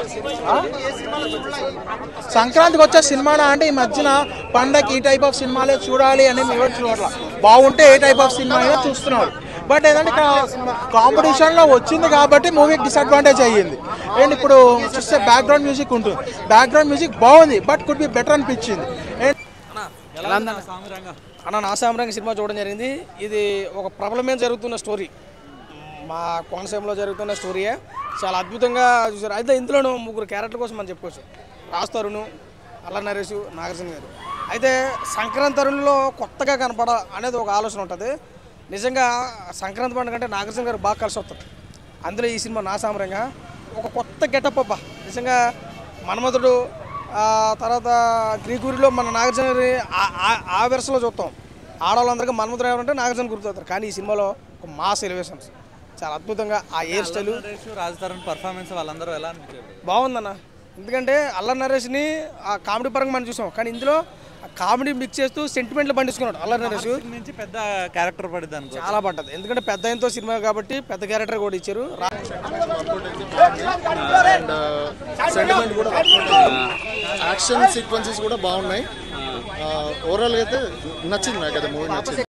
సంక్రాంతికి వచ్చే సినిమానా అంటే ఈ మధ్యన పండగ ఈ టైప్ ఆఫ్ సినిమాలే చూడాలి అని మేము చూడాలి బాగుంటే ఏ టైప్ ఆఫ్ సినిమా అయినా చూస్తున్నారు బట్ ఏంటంటే కాంపిటీషన్లో వచ్చింది కాబట్టి మూవీకి డిసడ్వాంటేజ్ అయ్యింది అండ్ ఇప్పుడు చూస్తే బ్యాక్గ్రౌండ్ మ్యూజిక్ ఉంటుంది బ్యాక్గ్రౌండ్ మ్యూజిక్ బాగుంది బట్ కుడ్ బి బెటర్ అనిపించింది అండ్ ఎలా ఉందన్న? అన్న నా సామరంగ సినిమా చూడడం జరిగింది ఇది ఒక ప్రబలమైన జరుగుతున్న స్టోరీ మా కోనసీమలో జరుగుతున్న స్టోరీయే చాలా అద్భుతంగా చూసారు అయితే ఇందులోనూ ముగ్గురు క్యారెక్టర్ కోసం మనం చెప్పుకోవచ్చు రాస్తరుణు అల్ల నరేష్ నాగార్జున గారు అయితే సంక్రాంతి తరుణంలో కొత్తగా కనపడ అనేది ఒక ఆలోచన ఉంటుంది నిజంగా సంక్రాంతి పండుగ అంటే నాగార్జున గారు బాగా కలిసి వస్తుంది అందులో ఈ సినిమా నా సామరంగా ఒక కొత్త గెటప్ అబ్బా నిజంగా మన్మధుడు ఆ తర్వాత గ్రీకూరిలో మన నాగార్జున గారి ఆ- ఆ- ఆ వెరసలో చూస్తాం ఆడవాళ్ళందరికీ మన్మధుడు ఎవరంటే నాగార్జున గుర్తవుతారు కానీ ఈ సినిమాలో ఒక మాస్ ఎలివేషన్స్ చాలా అద్భుతంగా ఆ hair style Naresh Raj Tarun performance వాళ్ళందరూ ఎలా అనిపించారు బాగుందన్న ఎందుకంటే అల్ల నరేష్ని ఆ కామెడీ పరంగా మనం చూసాం కానీ ఇందులో ఆ కామెడీ మిక్స్ చేస్తూ సెంటిమెంట్లు పండించుకున్నాడు అల్ల నరేష్ నుంచి పెద్ద క్యారెక్టర్ పడింది అనుకో చాలా పడ్డది ఎందుకంటే పెద్ద ఆయనతో సినిమా కాబట్టి పెద్ద క్యారెక్టర్ కూడా ఇచ్చారు రా- అండ్ సెంటిమెంట్ కూడా యాక్షన్ సీక్వెన్సెస్ కూడా బాగున్నాయి ఓవరాల్గా అయితే నచ్చింది నాకు అయితే మూవీ నచ్చింది